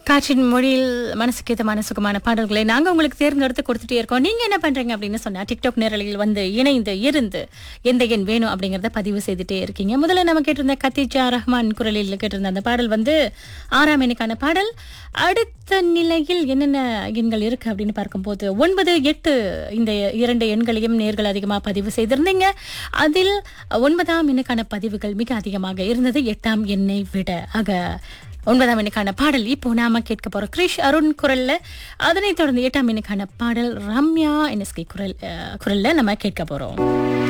காற்றின் மொழியில் மனசுக்கு ஏத்தமான சுகமான பாடல்களை நாங்க உங்களுக்கு தேர்ந்தெடுத்து கொடுத்துட்டே இருக்கோம் நீங்க என்ன பண்றீங்க அப்படின்னு சொன்னா டிக்டாக் நேரலையில் வந்து இணைந்து இருந்து எந்த எண் வேணும் அப்படிங்கறத பதிவு செய்துட்டே இருக்கீங்க முதல்ல நம்ம கேட்டிருந்த கத்திஜா ரஹ்மான் குரலில் கேட்டிருந்த அந்த பாடல் வந்து ஆறாம் எண்ணுக்கான பாடல் அடுத்த நிலையில் என்னென்ன எண்கள் இருக்கு அப்படின்னு பார்க்கும்போது ஒன்பது எட்டு இந்த இரண்டு எண்களையும் நேர்கள் அதிகமாக பதிவு செய்திருந்தீங்க அதில் ஒன்பதாம் எண்ணுக்கான பதிவுகள் மிக அதிகமாக இருந்தது எட்டாம் எண்ணை விட ஆக ஒன்பதாம் எண்ணுக்கான பாடல் இப்போ நாம கேட்க போறோம் கிரிஷ் அருண் குரல்ல அதனைத் தொடர்ந்து எட்டாம் எண்ணுக்கான பாடல் ரம்யா என்எஸ்கே குரல் அஹ், குரல்ல நம்ம கேட்க போறோம்